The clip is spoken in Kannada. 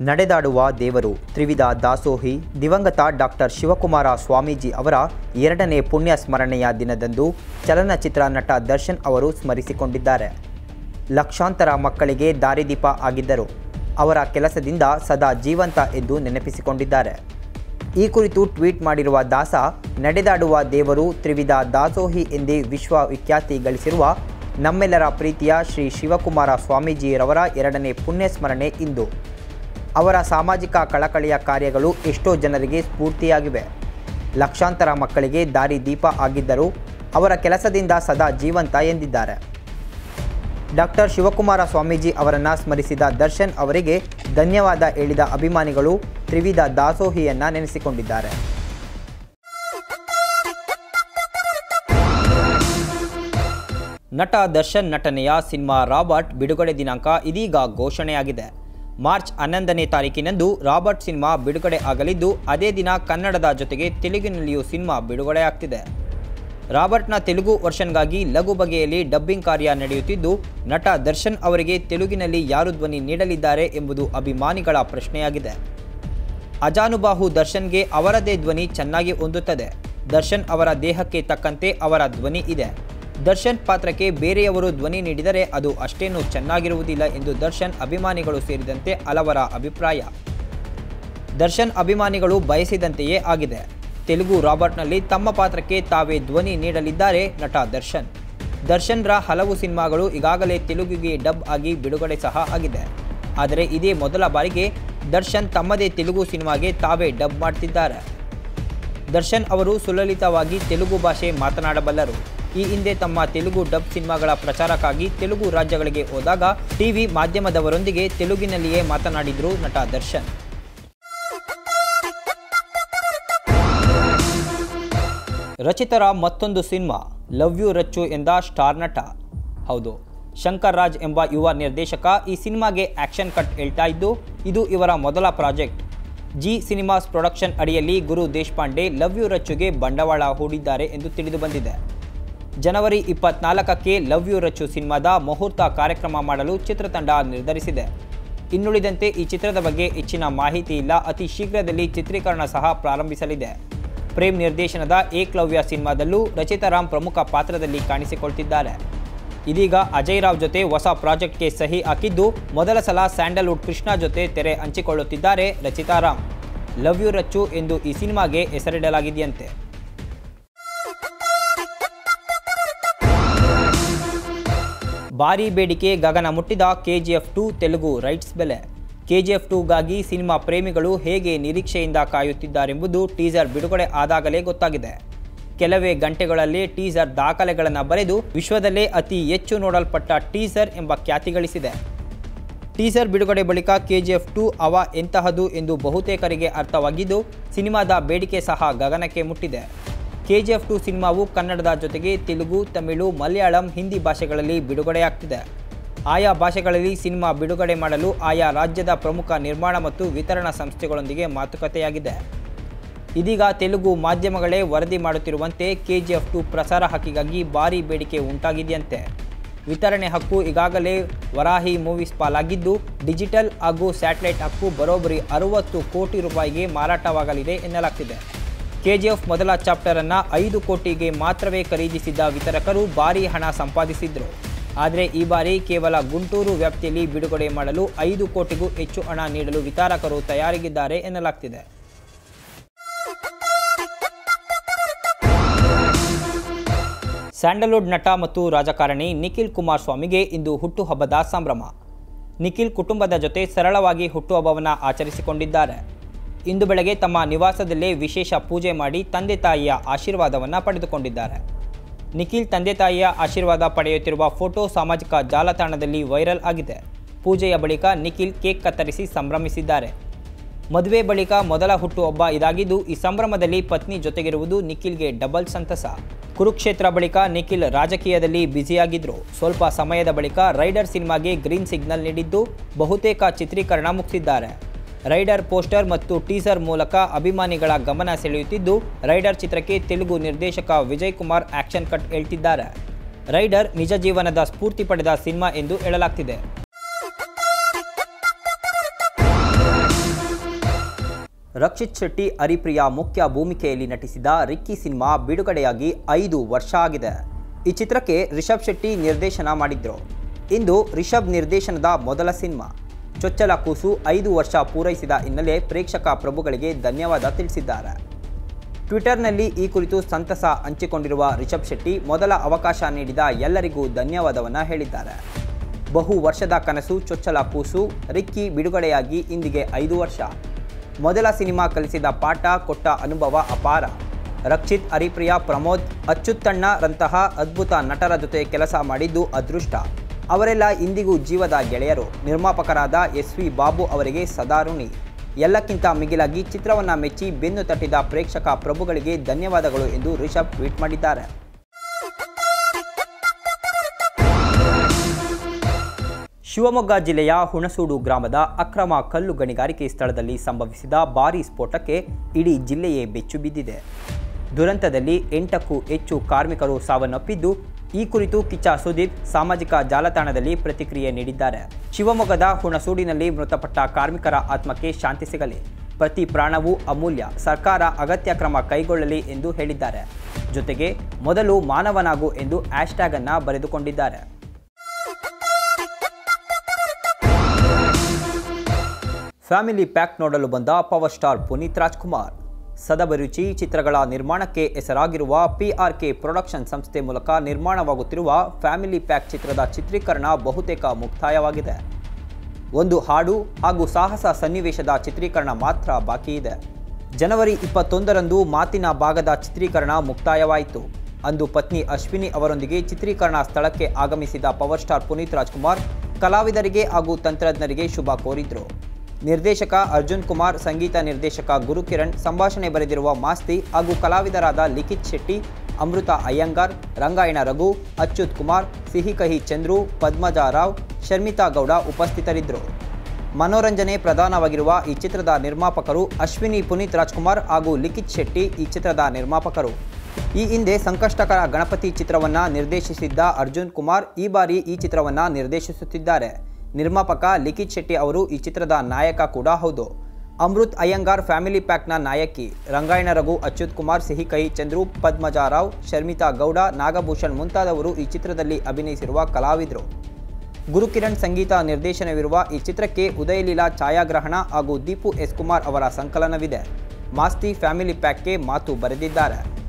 ನಡೆದಾಡುವ ದೇವರು ತ್ರಿವಿಧ ದಾಸೋಹಿ ದಿವಂಗತ ಡಾಕ್ಟರ್ ಶಿವಕುಮಾರ ಸ್ವಾಮೀಜಿ ಅವರ ಎರಡನೇ ಪುಣ್ಯ ಸ್ಮರಣೆಯ ದಿನದಂದು ಚಲನಚಿತ್ರ ನಟ ದರ್ಶನ್ ಅವರು ಸ್ಮರಿಸಿಕೊಂಡಿದ್ದಾರೆ ಲಕ್ಷಾಂತರ ಮಕ್ಕಳಿಗೆ ದಾರಿದೀಪ ಆಗಿದ್ದರು ಅವರ ಕೆಲಸದಿಂದ ಸದಾ ಜೀವಂತ ಎಂದು ನೆನಪಿಸಿಕೊಂಡಿದ್ದಾರೆ ಈ ಕುರಿತು ಟ್ವೀಟ್ ಮಾಡಿರುವ ದಾಸ ನಡೆದಾಡುವ ದೇವರು ತ್ರಿವಿಧ ದಾಸೋಹಿ ಎಂದೇ ವಿಶ್ವವಿಖ್ಯಾತಿ ಗಳಿಸಿರುವ ನಮ್ಮೆಲ್ಲರ ಪ್ರೀತಿಯ ಶ್ರೀ ಶಿವಕುಮಾರ ಸ್ವಾಮೀಜಿರವರ ಎರಡನೇ ಪುಣ್ಯ ಸ್ಮರಣೆ ಇಂದು ಅವರ ಸಾಮಾಜಿಕ ಕಳಕಳಿಯ ಕಾರ್ಯಗಳು ಎಷ್ಟೋ ಜನರಿಗೆ ಸ್ಫೂರ್ತಿಯಾಗಿವೆ ಲಕ್ಷಾಂತರ ಮಕ್ಕಳಿಗೆ ದಾರಿ ದೀಪ ಆಗಿದ್ದರು ಅವರ ಕೆಲಸದಿಂದ ಸದಾ ಜೀವಂತ ಎಂದಿದ್ದಾರೆ ಡಾಕ್ಟರ್ ಶಿವಕುಮಾರ ಸ್ವಾಮೀಜಿ ಅವರನ್ನು ಸ್ಮರಿಸಿದ ದರ್ಶನ್ ಅವರಿಗೆ ಧನ್ಯವಾದ ಹೇಳಿದ ಅಭಿಮಾನಿಗಳು ತ್ರಿವಿಧ ದಾಸೋಹಿಯನ್ನ ನೆನೆಸಿಕೊಂಡಿದ್ದಾರೆ ನಟ ದರ್ಶನ್ ನಟನೆಯ ಸಿನಿಮಾ ರಾಬರ್ಟ್ ಬಿಡುಗಡೆ ದಿನಾಂಕ ಇದೀಗ ಘೋಷಣೆಯಾಗಿದೆ ಮಾರ್ಚ್ ಹನ್ನೊಂದನೇ ತಾರೀಕಿನಂದು ರಾಬರ್ಟ್ ಸಿನಿಮಾ ಬಿಡುಗಡೆ ಆಗಲಿದ್ದು ಅದೇ ದಿನ ಕನ್ನಡದ ಜೊತೆಗೆ ತೆಲುಗಿನಲ್ಲಿಯೂ ಸಿನಿಮಾ ಬಿಡುಗಡೆಯಾಗ್ತಿದೆ ರಾಬರ್ಟ್ನ ತೆಲುಗು ವರ್ಷನ್ಗಾಗಿ ಲಘು ಬಗೆಯಲ್ಲಿ ಡಬ್ಬಿಂಗ್ ಕಾರ್ಯ ನಡೆಯುತ್ತಿದ್ದು ನಟ ದರ್ಶನ್ ಅವರಿಗೆ ತೆಲುಗಿನಲ್ಲಿ ಯಾರು ಧ್ವನಿ ನೀಡಲಿದ್ದಾರೆ ಎಂಬುದು ಅಭಿಮಾನಿಗಳ ಪ್ರಶ್ನೆಯಾಗಿದೆ ಅಜಾನುಬಾಹು ದರ್ಶನ್ಗೆ ಅವರದೇ ಧ್ವನಿ ಚೆನ್ನಾಗಿ ಹೊಂದುತ್ತದೆ ದರ್ಶನ್ ಅವರ ದೇಹಕ್ಕೆ ತಕ್ಕಂತೆ ಅವರ ಧ್ವನಿ ಇದೆ ದರ್ಶನ್ ಪಾತ್ರಕ್ಕೆ ಬೇರೆಯವರು ಧ್ವನಿ ನೀಡಿದರೆ ಅದು ಅಷ್ಟೇನೂ ಚೆನ್ನಾಗಿರುವುದಿಲ್ಲ ಎಂದು ದರ್ಶನ್ ಅಭಿಮಾನಿಗಳು ಸೇರಿದಂತೆ ಹಲವರ ಅಭಿಪ್ರಾಯ ದರ್ಶನ್ ಅಭಿಮಾನಿಗಳು ಬಯಸಿದಂತೆಯೇ ಆಗಿದೆ ತೆಲುಗು ರಾಬರ್ಟ್ನಲ್ಲಿ ತಮ್ಮ ಪಾತ್ರಕ್ಕೆ ತಾವೇ ಧ್ವನಿ ನೀಡಲಿದ್ದಾರೆ ನಟ ದರ್ಶನ್ ದರ್ಶನ್ರ ಹಲವು ಸಿನಿಮಾಗಳು ಈಗಾಗಲೇ ತೆಲುಗಿಗೆ ಡಬ್ ಆಗಿ ಬಿಡುಗಡೆ ಸಹ ಆಗಿದೆ ಆದರೆ ಇದೇ ಮೊದಲ ಬಾರಿಗೆ ದರ್ಶನ್ ತಮ್ಮದೇ ತೆಲುಗು ಸಿನಿಮಾಗೆ ತಾವೇ ಡಬ್ ಮಾಡ್ತಿದ್ದಾರೆ ದರ್ಶನ್ ಅವರು ಸುಲಲಿತವಾಗಿ ತೆಲುಗು ಭಾಷೆ ಮಾತನಾಡಬಲ್ಲರು ಈ ಹಿಂದೆ ತಮ್ಮ ತೆಲುಗು ಡಬ್ ಸಿನಿಮಾಗಳ ಪ್ರಚಾರಕ್ಕಾಗಿ ತೆಲುಗು ರಾಜ್ಯಗಳಿಗೆ ಹೋದಾಗ ಟಿವಿ ಮಾಧ್ಯಮದವರೊಂದಿಗೆ ತೆಲುಗಿನಲ್ಲಿಯೇ ಮಾತನಾಡಿದ್ರು ನಟ ದರ್ಶನ್ ರಚಿತರ ಮತ್ತೊಂದು ಸಿನಿಮಾ ಲವ್ ಯು ರಚ್ಚು ಎಂದ ಸ್ಟಾರ್ ನಟ ಹೌದು ಶಂಕರ್ ರಾಜ್ ಎಂಬ ಯುವ ನಿರ್ದೇಶಕ ಈ ಸಿನಿಮಾಗೆ ಆಕ್ಷನ್ ಕಟ್ ಹೇಳ್ತಾ ಇದ್ದು ಇದು ಇವರ ಮೊದಲ ಪ್ರಾಜೆಕ್ಟ್ ಜಿ ಸಿನಿಮಾಸ್ ಪ್ರೊಡಕ್ಷನ್ ಅಡಿಯಲ್ಲಿ ಗುರು ದೇಶಪಾಂಡೆ ಲವ್ ಯು ರಚ್ಚುಗೆ ಬಂಡವಾಳ ಹೂಡಿದ್ದಾರೆ ಎಂದು ತಿಳಿದು ಬಂದಿದೆ ಜನವರಿ ಇಪ್ಪತ್ನಾಲ್ಕಕ್ಕೆ ಲವ್ ಯು ರಚ್ಚು ಸಿನಿಮಾದ ಮುಹೂರ್ತ ಕಾರ್ಯಕ್ರಮ ಮಾಡಲು ಚಿತ್ರತಂಡ ನಿರ್ಧರಿಸಿದೆ ಇನ್ನುಳಿದಂತೆ ಈ ಚಿತ್ರದ ಬಗ್ಗೆ ಹೆಚ್ಚಿನ ಮಾಹಿತಿ ಇಲ್ಲ ಅತಿ ಶೀಘ್ರದಲ್ಲಿ ಚಿತ್ರೀಕರಣ ಸಹ ಪ್ರಾರಂಭಿಸಲಿದೆ ಪ್ರೇಮ್ ನಿರ್ದೇಶನದ ಏಕ್ಲವ್ಯ ಸಿನಿಮಾದಲ್ಲೂ ರಚಿತಾರಾಮ್ ಪ್ರಮುಖ ಪಾತ್ರದಲ್ಲಿ ಕಾಣಿಸಿಕೊಳ್ತಿದ್ದಾರೆ ಇದೀಗ ಅಜಯ್ ರಾವ್ ಜೊತೆ ಹೊಸ ಪ್ರಾಜೆಕ್ಟ್ಗೆ ಸಹಿ ಹಾಕಿದ್ದು ಮೊದಲ ಸಲ ಸ್ಯಾಂಡಲ್ವುಡ್ ಕೃಷ್ಣ ಜೊತೆ ತೆರೆ ಹಂಚಿಕೊಳ್ಳುತ್ತಿದ್ದಾರೆ ರಚಿತಾರಾಮ್ ಲವ್ ಯು ರಚ್ಚು ಎಂದು ಈ ಸಿನಿಮಾಗೆ ಹೆಸರಿಡಲಾಗಿದೆಯಂತೆ ಭಾರೀ ಬೇಡಿಕೆ ಗಗನ ಮುಟ್ಟಿದ ಕೆಜಿಎಫ್ ಟು ತೆಲುಗು ರೈಟ್ಸ್ ಬೆಲೆ ಕೆಜಿಎಫ್ ಟೂಗಾಗಿ ಸಿನಿಮಾ ಪ್ರೇಮಿಗಳು ಹೇಗೆ ನಿರೀಕ್ಷೆಯಿಂದ ಕಾಯುತ್ತಿದ್ದಾರೆಂಬುದು ಟೀಸರ್ ಬಿಡುಗಡೆ ಆದಾಗಲೇ ಗೊತ್ತಾಗಿದೆ ಕೆಲವೇ ಗಂಟೆಗಳಲ್ಲಿ ಟೀಸರ್ ದಾಖಲೆಗಳನ್ನು ಬರೆದು ವಿಶ್ವದಲ್ಲೇ ಅತಿ ಹೆಚ್ಚು ನೋಡಲ್ಪಟ್ಟ ಟೀಸರ್ ಎಂಬ ಖ್ಯಾತಿ ಗಳಿಸಿದೆ ಟೀಸರ್ ಬಿಡುಗಡೆ ಬಳಿಕ ಕೆಜಿಎಫ್ ಟು ಅವ ಎಂತಹದು ಎಂದು ಬಹುತೇಕರಿಗೆ ಅರ್ಥವಾಗಿದ್ದು ಸಿನಿಮಾದ ಬೇಡಿಕೆ ಸಹ ಗಗನಕ್ಕೆ ಮುಟ್ಟಿದೆ ಕೆಜಿಎಫ್ ಟು ಸಿನಿಮಾವು ಕನ್ನಡದ ಜೊತೆಗೆ ತೆಲುಗು ತಮಿಳು ಮಲಯಾಳಂ ಹಿಂದಿ ಭಾಷೆಗಳಲ್ಲಿ ಬಿಡುಗಡೆಯಾಗ್ತಿದೆ ಆಯಾ ಭಾಷೆಗಳಲ್ಲಿ ಸಿನಿಮಾ ಬಿಡುಗಡೆ ಮಾಡಲು ಆಯಾ ರಾಜ್ಯದ ಪ್ರಮುಖ ನಿರ್ಮಾಣ ಮತ್ತು ವಿತರಣಾ ಸಂಸ್ಥೆಗಳೊಂದಿಗೆ ಮಾತುಕತೆಯಾಗಿದೆ ಇದೀಗ ತೆಲುಗು ಮಾಧ್ಯಮಗಳೇ ವರದಿ ಮಾಡುತ್ತಿರುವಂತೆ ಕೆಜಿಎಫ್ ಟು ಪ್ರಸಾರ ಹಕ್ಕಿಗಾಗಿ ಭಾರೀ ಬೇಡಿಕೆ ಉಂಟಾಗಿದೆಯಂತೆ ವಿತರಣೆ ಹಕ್ಕು ಈಗಾಗಲೇ ವರಾಹಿ ಮೂವೀಸ್ ಪಾಲಾಗಿದ್ದು ಡಿಜಿಟಲ್ ಹಾಗೂ ಸ್ಯಾಟಲೈಟ್ ಹಕ್ಕು ಬರೋಬ್ಬರಿ ಅರುವತ್ತು ಕೋಟಿ ರೂಪಾಯಿಗೆ ಮಾರಾಟವಾಗಲಿದೆ ಎನ್ನಲಾಗ್ತಿದೆ ಕೆಜಿಎಫ್ ಮೊದಲ ಚಾಪ್ಟರನ್ನು ಐದು ಕೋಟಿಗೆ ಮಾತ್ರವೇ ಖರೀದಿಸಿದ್ದ ವಿತರಕರು ಭಾರೀ ಹಣ ಸಂಪಾದಿಸಿದ್ರು ಆದರೆ ಈ ಬಾರಿ ಕೇವಲ ಗುಂಟೂರು ವ್ಯಾಪ್ತಿಯಲ್ಲಿ ಬಿಡುಗಡೆ ಮಾಡಲು ಐದು ಕೋಟಿಗೂ ಹೆಚ್ಚು ಹಣ ನೀಡಲು ವಿತರಕರು ತಯಾರಿಗಿದ್ದಾರೆ ಎನ್ನಲಾಗ್ತಿದೆ ಸ್ಯಾಂಡಲ್ವುಡ್ ನಟ ಮತ್ತು ರಾಜಕಾರಣಿ ನಿಖಿಲ್ ಕುಮಾರಸ್ವಾಮಿಗೆ ಇಂದು ಹುಟ್ಟುಹಬ್ಬದ ಸಂಭ್ರಮ ನಿಖಿಲ್ ಕುಟುಂಬದ ಜೊತೆ ಸರಳವಾಗಿ ಹುಟ್ಟುಹಬ್ಬವನ್ನು ಆಚರಿಸಿಕೊಂಡಿದ್ದಾರೆ ಇಂದು ಬೆಳಗ್ಗೆ ತಮ್ಮ ನಿವಾಸದಲ್ಲೇ ವಿಶೇಷ ಪೂಜೆ ಮಾಡಿ ತಂದೆ ತಾಯಿಯ ಆಶೀರ್ವಾದವನ್ನು ಪಡೆದುಕೊಂಡಿದ್ದಾರೆ ನಿಖಿಲ್ ತಂದೆ ತಾಯಿಯ ಆಶೀರ್ವಾದ ಪಡೆಯುತ್ತಿರುವ ಫೋಟೋ ಸಾಮಾಜಿಕ ಜಾಲತಾಣದಲ್ಲಿ ವೈರಲ್ ಆಗಿದೆ ಪೂಜೆಯ ಬಳಿಕ ನಿಖಿಲ್ ಕೇಕ್ ಕತ್ತರಿಸಿ ಸಂಭ್ರಮಿಸಿದ್ದಾರೆ ಮದುವೆ ಬಳಿಕ ಮೊದಲ ಹುಟ್ಟುಹಬ್ಬ ಇದಾಗಿದ್ದು ಈ ಸಂಭ್ರಮದಲ್ಲಿ ಪತ್ನಿ ಜೊತೆಗಿರುವುದು ನಿಖಿಲ್ಗೆ ಡಬಲ್ ಸಂತಸ ಕುರುಕ್ಷೇತ್ರ ಬಳಿಕ ನಿಖಿಲ್ ರಾಜಕೀಯದಲ್ಲಿ ಬ್ಯುಸಿಯಾಗಿದ್ರು ಸ್ವಲ್ಪ ಸಮಯದ ಬಳಿಕ ರೈಡರ್ ಸಿನಿಮಾಗೆ ಗ್ರೀನ್ ಸಿಗ್ನಲ್ ನೀಡಿದ್ದು ಬಹುತೇಕ ಚಿತ್ರೀಕರಣ ಮುಗಿಸಿದ್ದಾರೆ ರೈಡರ್ ಪೋಸ್ಟರ್ ಮತ್ತು ಟೀಸರ್ ಮೂಲಕ ಅಭಿಮಾನಿಗಳ ಗಮನ ಸೆಳೆಯುತ್ತಿದ್ದು ರೈಡರ್ ಚಿತ್ರಕ್ಕೆ ತೆಲುಗು ನಿರ್ದೇಶಕ ವಿಜಯ್ ಕುಮಾರ್ ಆಕ್ಷನ್ ಕಟ್ ಹೇಳ್ತಿದ್ದಾರೆ ರೈಡರ್ ನಿಜ ಜೀವನದ ಸ್ಫೂರ್ತಿ ಪಡೆದ ಸಿನಿಮಾ ಎಂದು ಹೇಳಲಾಗ್ತಿದೆ ರಕ್ಷಿತ್ ಶೆಟ್ಟಿ ಹರಿಪ್ರಿಯ ಮುಖ್ಯ ಭೂಮಿಕೆಯಲ್ಲಿ ನಟಿಸಿದ ರಿಕ್ಕಿ ಸಿನಿಮಾ ಬಿಡುಗಡೆಯಾಗಿ ಐದು ವರ್ಷ ಆಗಿದೆ ಈ ಚಿತ್ರಕ್ಕೆ ರಿಷಬ್ ಶೆಟ್ಟಿ ನಿರ್ದೇಶನ ಮಾಡಿದ್ರು ಇಂದು ರಿಷಬ್ ನಿರ್ದೇಶನದ ಮೊದಲ ಸಿನಿಮಾ ಚೊಚ್ಚಲ ಕೂಸು ಐದು ವರ್ಷ ಪೂರೈಸಿದ ಹಿನ್ನೆಲೆ ಪ್ರೇಕ್ಷಕ ಪ್ರಭುಗಳಿಗೆ ಧನ್ಯವಾದ ತಿಳಿಸಿದ್ದಾರೆ ಟ್ವಿಟರ್ನಲ್ಲಿ ಈ ಕುರಿತು ಸಂತಸ ಹಂಚಿಕೊಂಡಿರುವ ರಿಷಬ್ ಶೆಟ್ಟಿ ಮೊದಲ ಅವಕಾಶ ನೀಡಿದ ಎಲ್ಲರಿಗೂ ಧನ್ಯವಾದವನ್ನು ಹೇಳಿದ್ದಾರೆ ಬಹು ವರ್ಷದ ಕನಸು ಚೊಚ್ಚಲ ಕೂಸು ರಿಕ್ಕಿ ಬಿಡುಗಡೆಯಾಗಿ ಇಂದಿಗೆ ಐದು ವರ್ಷ ಮೊದಲ ಸಿನಿಮಾ ಕಲಿಸಿದ ಪಾಠ ಕೊಟ್ಟ ಅನುಭವ ಅಪಾರ ರಕ್ಷಿತ್ ಹರಿಪ್ರಿಯ ಪ್ರಮೋದ್ ಅಚ್ಚುತ್ತಣ್ಣರಂತಹ ಅದ್ಭುತ ನಟರ ಜೊತೆ ಕೆಲಸ ಮಾಡಿದ್ದು ಅದೃಷ್ಟ ಅವರೆಲ್ಲ ಇಂದಿಗೂ ಜೀವದ ಗೆಳೆಯರು ನಿರ್ಮಾಪಕರಾದ ಎಸ್ ವಿ ಬಾಬು ಅವರಿಗೆ ಸದಾ ಋಣಿ ಎಲ್ಲಕ್ಕಿಂತ ಮಿಗಿಲಾಗಿ ಚಿತ್ರವನ್ನು ಮೆಚ್ಚಿ ಬೆನ್ನು ತಟ್ಟಿದ ಪ್ರೇಕ್ಷಕ ಪ್ರಭುಗಳಿಗೆ ಧನ್ಯವಾದಗಳು ಎಂದು ರಿಷಬ್ ಟ್ವೀಟ್ ಮಾಡಿದ್ದಾರೆ ಶಿವಮೊಗ್ಗ ಜಿಲ್ಲೆಯ ಹುಣಸೂಡು ಗ್ರಾಮದ ಅಕ್ರಮ ಕಲ್ಲು ಗಣಿಗಾರಿಕೆ ಸ್ಥಳದಲ್ಲಿ ಸಂಭವಿಸಿದ ಭಾರೀ ಸ್ಫೋಟಕ್ಕೆ ಇಡೀ ಜಿಲ್ಲೆಯೇ ಬೆಚ್ಚು ಬಿದ್ದಿದೆ ದುರಂತದಲ್ಲಿ ಎಂಟಕ್ಕೂ ಹೆಚ್ಚು ಕಾರ್ಮಿಕರು ಸಾವನ್ನಪ್ಪಿದ್ದು ಈ ಕುರಿತು ಕಿಚ್ಚ ಸುದೀಪ್ ಸಾಮಾಜಿಕ ಜಾಲತಾಣದಲ್ಲಿ ಪ್ರತಿಕ್ರಿಯೆ ನೀಡಿದ್ದಾರೆ ಶಿವಮೊಗ್ಗದ ಹುಣಸೂಡಿನಲ್ಲಿ ಮೃತಪಟ್ಟ ಕಾರ್ಮಿಕರ ಆತ್ಮಕ್ಕೆ ಶಾಂತಿ ಸಿಗಲಿ ಪ್ರತಿ ಪ್ರಾಣವೂ ಅಮೂಲ್ಯ ಸರ್ಕಾರ ಅಗತ್ಯ ಕ್ರಮ ಕೈಗೊಳ್ಳಲಿ ಎಂದು ಹೇಳಿದ್ದಾರೆ ಜೊತೆಗೆ ಮೊದಲು ಮಾನವನಾಗು ಎಂದು ಹ್ಯಾಶ್ಟ್ಯಾಗ್ ಅನ್ನ ಬರೆದುಕೊಂಡಿದ್ದಾರೆ ಫ್ಯಾಮಿಲಿ ಪ್ಯಾಕ್ ನೋಡಲು ಬಂದ ಪವರ್ ಸ್ಟಾರ್ ಪುನೀತ್ ರಾಜ್ಕುಮಾರ್ ಸದಭಿರುಚಿ ಚಿತ್ರಗಳ ನಿರ್ಮಾಣಕ್ಕೆ ಹೆಸರಾಗಿರುವ ಪಿಆರ್ಕೆ ಪ್ರೊಡಕ್ಷನ್ ಸಂಸ್ಥೆ ಮೂಲಕ ನಿರ್ಮಾಣವಾಗುತ್ತಿರುವ ಫ್ಯಾಮಿಲಿ ಪ್ಯಾಕ್ ಚಿತ್ರದ ಚಿತ್ರೀಕರಣ ಬಹುತೇಕ ಮುಕ್ತಾಯವಾಗಿದೆ ಒಂದು ಹಾಡು ಹಾಗೂ ಸಾಹಸ ಸನ್ನಿವೇಶದ ಚಿತ್ರೀಕರಣ ಮಾತ್ರ ಬಾಕಿ ಇದೆ ಜನವರಿ ಇಪ್ಪತ್ತೊಂದರಂದು ಮಾತಿನ ಭಾಗದ ಚಿತ್ರೀಕರಣ ಮುಕ್ತಾಯವಾಯಿತು ಅಂದು ಪತ್ನಿ ಅಶ್ವಿನಿ ಅವರೊಂದಿಗೆ ಚಿತ್ರೀಕರಣ ಸ್ಥಳಕ್ಕೆ ಆಗಮಿಸಿದ ಪವರ್ ಸ್ಟಾರ್ ಪುನೀತ್ ರಾಜ್ಕುಮಾರ್ ಕಲಾವಿದರಿಗೆ ಹಾಗೂ ತಂತ್ರಜ್ಞರಿಗೆ ಶುಭ ಕೋರಿದ್ರು ನಿರ್ದೇಶಕ ಅರ್ಜುನ್ ಕುಮಾರ್ ಸಂಗೀತ ನಿರ್ದೇಶಕ ಗುರುಕಿರಣ್ ಸಂಭಾಷಣೆ ಬರೆದಿರುವ ಮಾಸ್ತಿ ಹಾಗೂ ಕಲಾವಿದರಾದ ಲಿಖಿತ್ ಶೆಟ್ಟಿ ಅಮೃತ ಅಯ್ಯಂಗಾರ್ ರಂಗಾಯಣ ರಘು ಅಚ್ಯುತ್ ಕುಮಾರ್ ಸಿಹಿ ಕಹಿ ಚಂದ್ರು ಪದ್ಮಜಾ ರಾವ್ ಶರ್ಮಿತಾ ಗೌಡ ಉಪಸ್ಥಿತರಿದ್ದರು ಮನೋರಂಜನೆ ಪ್ರಧಾನವಾಗಿರುವ ಈ ಚಿತ್ರದ ನಿರ್ಮಾಪಕರು ಅಶ್ವಿನಿ ಪುನೀತ್ ರಾಜ್ಕುಮಾರ್ ಹಾಗೂ ಲಿಖಿತ್ ಶೆಟ್ಟಿ ಈ ಚಿತ್ರದ ನಿರ್ಮಾಪಕರು ಈ ಹಿಂದೆ ಸಂಕಷ್ಟಕರ ಗಣಪತಿ ಚಿತ್ರವನ್ನು ನಿರ್ದೇಶಿಸಿದ್ದ ಅರ್ಜುನ್ ಕುಮಾರ್ ಈ ಬಾರಿ ಈ ಚಿತ್ರವನ್ನು ನಿರ್ದೇಶಿಸುತ್ತಿದ್ದಾರೆ ನಿರ್ಮಾಪಕ ಲಿಖಿತ್ ಶೆಟ್ಟಿ ಅವರು ಈ ಚಿತ್ರದ ನಾಯಕ ಕೂಡ ಹೌದು ಅಮೃತ್ ಅಯ್ಯಂಗಾರ್ ಫ್ಯಾಮಿಲಿ ಪ್ಯಾಕ್ನ ನಾಯಕಿ ರಂಗಾಯಣ ರಘು ಅಚ್ಯುತ್ ಕುಮಾರ್ ಸಿಹಿ ಕಹಿ ಚಂದ್ರು ಪದ್ಮಜಾ ರಾವ್ ಶರ್ಮಿತಾ ಗೌಡ ನಾಗಭೂಷಣ್ ಮುಂತಾದವರು ಈ ಚಿತ್ರದಲ್ಲಿ ಅಭಿನಯಿಸಿರುವ ಕಲಾವಿದರು ಗುರುಕಿರಣ್ ಸಂಗೀತ ನಿರ್ದೇಶನವಿರುವ ಈ ಚಿತ್ರಕ್ಕೆ ಉದಯಲೀಲಾ ಛಾಯಾಗ್ರಹಣ ಹಾಗೂ ದೀಪು ಎಸ್ ಕುಮಾರ್ ಅವರ ಸಂಕಲನವಿದೆ ಮಾಸ್ತಿ ಫ್ಯಾಮಿಲಿ ಪ್ಯಾಕ್ಗೆ ಮಾತು ಬರೆದಿದ್ದಾರೆ